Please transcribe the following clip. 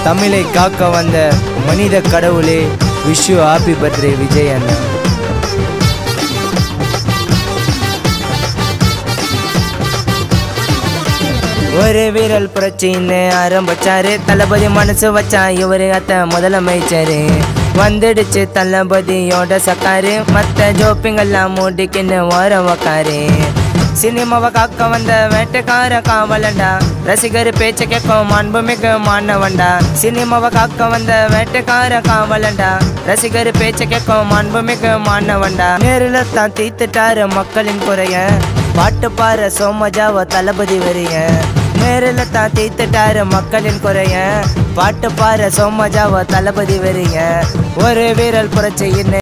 தமிழை காக்க வந்த மனித கடவுளே விஷு ஹாப்பி பர்த்டே விஜய் அண்ணா ஒரு வீரல் புரட்சின்னு ஆரம்பிச்சாரு தளபதி மனசு வச்சான் இவரு அத்த முதலமைச்சரு வந்துடுச்சு தளபதியோட சக்காரு மத்த ஜோப்பிங்கெல்லாம் மூடிக்கின்னு ஓரம் உக்காரு சினிமாவை காக்க வந்த வேட்டைக்கார காவலண்டா ரசிகர் பேச்ச கேட்கும் மாண்புமிகு மாணவன்டா சினிமாவை காக்க வந்த வேட்டைக்கார காவலண்டா ரசிகர் பேச்ச கேட்கும் மாண்புமிகு மாணவன்டா நேரில் தான் தீத்துட்டாரு மக்களின் குறைய பாட்டு பாரு சோமஜாவ தளபதி வரிய நேரில் தான் தீத்துட்டாரு மக்களின் குறைய பாட்டு பாரு சோமஜாவ தளபதி வரிய ஒரு வீரல் புரட்சி